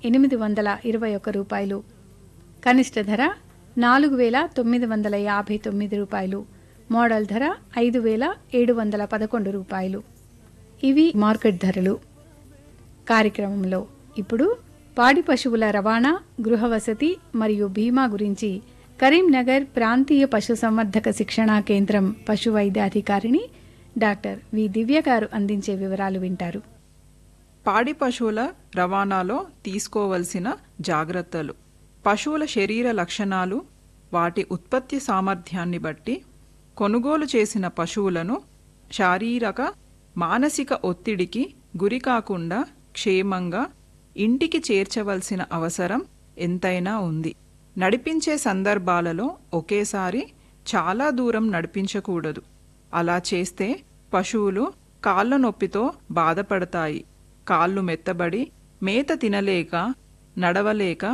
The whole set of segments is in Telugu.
ఎనిమిది వందల ఇరవై ఒక్క రూపాయలు కనిష్ట ధర నాలుగు వేల తొమ్మిది వందల యాభై తొమ్మిది రూపాయలు మోడల్ ధర ఐదు వేల ఏడు వందల పదకొండు రూపాయలు ఇవి మార్కెట్ ధరలు కార్యక్రమంలో ఇప్పుడు పాడి పశువుల రవాణా గృహవసతి మరియు బీమా గురించి కరీంనగర్ ప్రాంతీయ పశుసంవర్ధక శిక్షణా కేంద్రం పశు వైద్యాధికారిణి డాక్టర్ వి దివ్య గారు అందించే వివరాలు వింటారు పాడి పశువుల రవాణాలో తీసుకోవలసిన జాగ్రత్తలు పశువుల శరీర లక్షణాలు వాటి ఉత్పత్తి సామర్థ్యాన్ని బట్టి కొనుగోలు చేసిన పశువులను శారీరక మానసిక ఒత్తిడికి గురి కాకుండా క్షేమంగా ఇంటికి చేర్చవలసిన అవసరం ఎంతైనా ఉంది నడిపించే సందర్భాలలో ఒకేసారి చాలా దూరం నడిపించకూడదు అలా చేస్తే పశువులు కాళ్ళ నొప్పితో బాధపడతాయి కాళ్ళు మెత్తబడి మేత తినలేక నడవలేక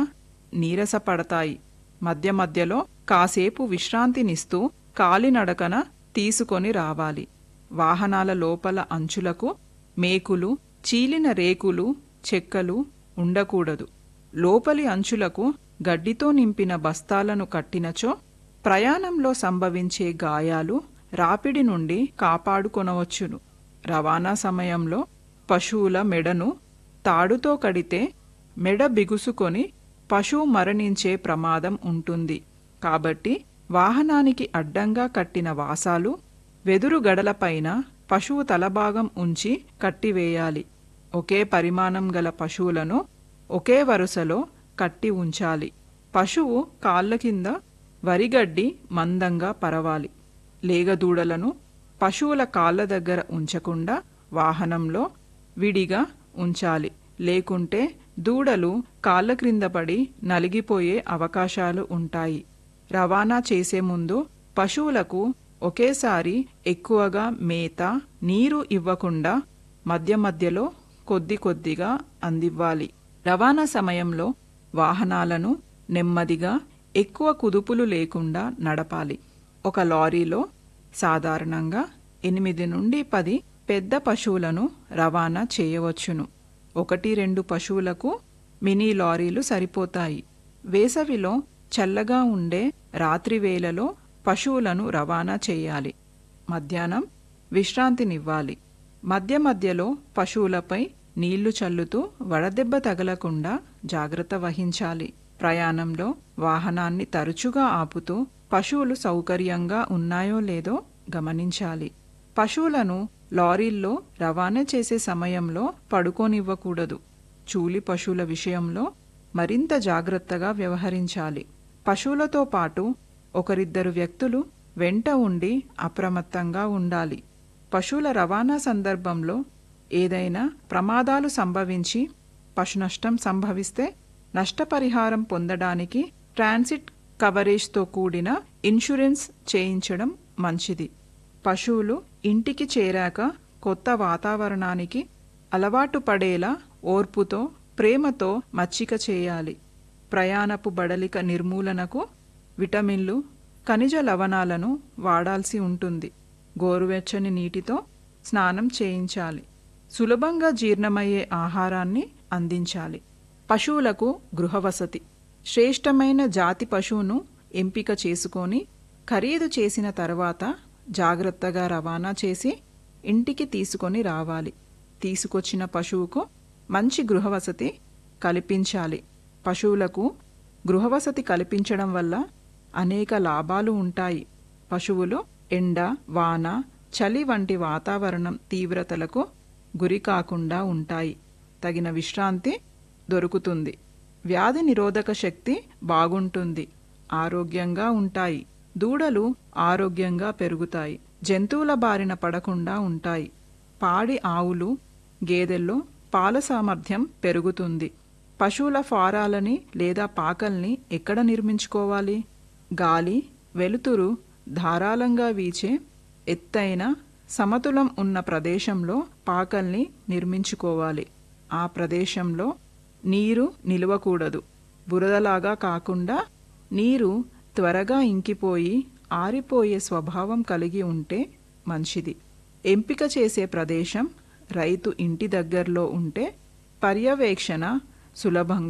నీరసపడతాయి మధ్య మధ్యలో కాసేపు విశ్రాంతినిస్తూ కాలినడకన తీసుకొని రావాలి వాహనాల లోపల అంచులకు మేకులు చీలిన రేకులు చెక్కలు ఉండకూడదు లోపలి అంచులకు గడ్డితో నింపిన బస్తాలను కట్టినచో ప్రయాణంలో సంభవించే గాయాలు రాపిడి నుండి కాపాడుకొనవచ్చును రవాణా సమయంలో పశువుల మెడను తాడుతో కడితే మెడ బిగుసుకొని పశువు మరణించే ప్రమాదం ఉంటుంది కాబట్టి వాహనానికి అడ్డంగా కట్టిన వాసాలు వెదురు గడలపైన పశువు తలభాగం ఉంచి కట్టివేయాలి ఒకే పరిమాణం గల పశువులను ఒకే వరుసలో కట్టి ఉంచాలి పశువు కాళ్ళ కింద వరిగడ్డి మందంగా పరవాలి లేగదూడలను పశువుల కాళ్ళ దగ్గర ఉంచకుండా వాహనంలో విడిగా ఉంచాలి లేకుంటే దూడలు కాళ్ళ క్రింద పడి నలిగిపోయే అవకాశాలు ఉంటాయి రవాణా చేసే ముందు పశువులకు ఒకేసారి ఎక్కువగా మేత నీరు ఇవ్వకుండా మధ్య మధ్యలో కొద్ది కొద్దిగా అందివ్వాలి రవాణా సమయంలో వాహనాలను నెమ్మదిగా ఎక్కువ కుదుపులు లేకుండా నడపాలి ఒక లారీలో సాధారణంగా ఎనిమిది నుండి పది పెద్ద పశువులను రవాణా చేయవచ్చును ఒకటి రెండు పశువులకు మినీ లారీలు సరిపోతాయి వేసవిలో చల్లగా ఉండే రాత్రి వేళలో పశువులను రవాణా చేయాలి మధ్యాహ్నం విశ్రాంతినివ్వాలి మధ్య మధ్యలో పశువులపై నీళ్లు చల్లుతూ వడదెబ్బ తగలకుండా జాగ్రత్త వహించాలి ప్రయాణంలో వాహనాన్ని తరచుగా ఆపుతూ పశువులు సౌకర్యంగా ఉన్నాయో లేదో గమనించాలి పశువులను లారీల్లో రవాణా చేసే సమయంలో పడుకోనివ్వకూడదు చూలి పశువుల విషయంలో మరింత జాగ్రత్తగా వ్యవహరించాలి పశువులతో పాటు ఒకరిద్దరు వ్యక్తులు వెంట ఉండి అప్రమత్తంగా ఉండాలి పశువుల రవాణా సందర్భంలో ఏదైనా ప్రమాదాలు సంభవించి పశునష్టం సంభవిస్తే నష్టపరిహారం పొందడానికి ట్రాన్సిట్ కవరేజ్తో కూడిన ఇన్సూరెన్స్ చేయించడం మంచిది పశువులు ఇంటికి చేరాక కొత్త వాతావరణానికి అలవాటు పడేలా ఓర్పుతో ప్రేమతో మచ్చిక చేయాలి ప్రయాణపు బడలిక నిర్మూలనకు విటమిన్లు ఖనిజ లవణాలను వాడాల్సి ఉంటుంది గోరువెచ్చని నీటితో స్నానం చేయించాలి సులభంగా జీర్ణమయ్యే ఆహారాన్ని అందించాలి పశువులకు గృహవసతి శ్రేష్టమైన జాతి పశువును ఎంపిక చేసుకొని ఖరీదు చేసిన తర్వాత జాగ్రత్తగా రవాణా చేసి ఇంటికి తీసుకొని రావాలి తీసుకొచ్చిన పశువుకు మంచి గృహవసతి కల్పించాలి పశువులకు గృహవసతి కల్పించడం వల్ల అనేక లాభాలు ఉంటాయి పశువులు ఎండ వాన చలి వంటి వాతావరణం తీవ్రతలకు గురి కాకుండా ఉంటాయి తగిన విశ్రాంతి దొరుకుతుంది వ్యాధి నిరోధక శక్తి బాగుంటుంది ఆరోగ్యంగా ఉంటాయి దూడలు ఆరోగ్యంగా పెరుగుతాయి జంతువుల బారిన పడకుండా ఉంటాయి పాడి ఆవులు గేదెల్లో పాల సామర్థ్యం పెరుగుతుంది పశువుల ఫారాలని లేదా పాకల్ని ఎక్కడ నిర్మించుకోవాలి గాలి వెలుతురు ధారాళంగా వీచే ఎత్తైన సమతులం ఉన్న ప్రదేశంలో పాకల్ని నిర్మించుకోవాలి ఆ ప్రదేశంలో నీరు నిలవకూడదు బురదలాగా కాకుండా నీరు త్వరగా ఇంకిపోయి ఆరిపోయే స్వభావం కలిగి ఉంటే మంచిది ఎంపిక చేసే ప్రదేశం రైతు ఇంటి దగ్గరలో ఉంటే పర్యవేక్షణ సులభంగా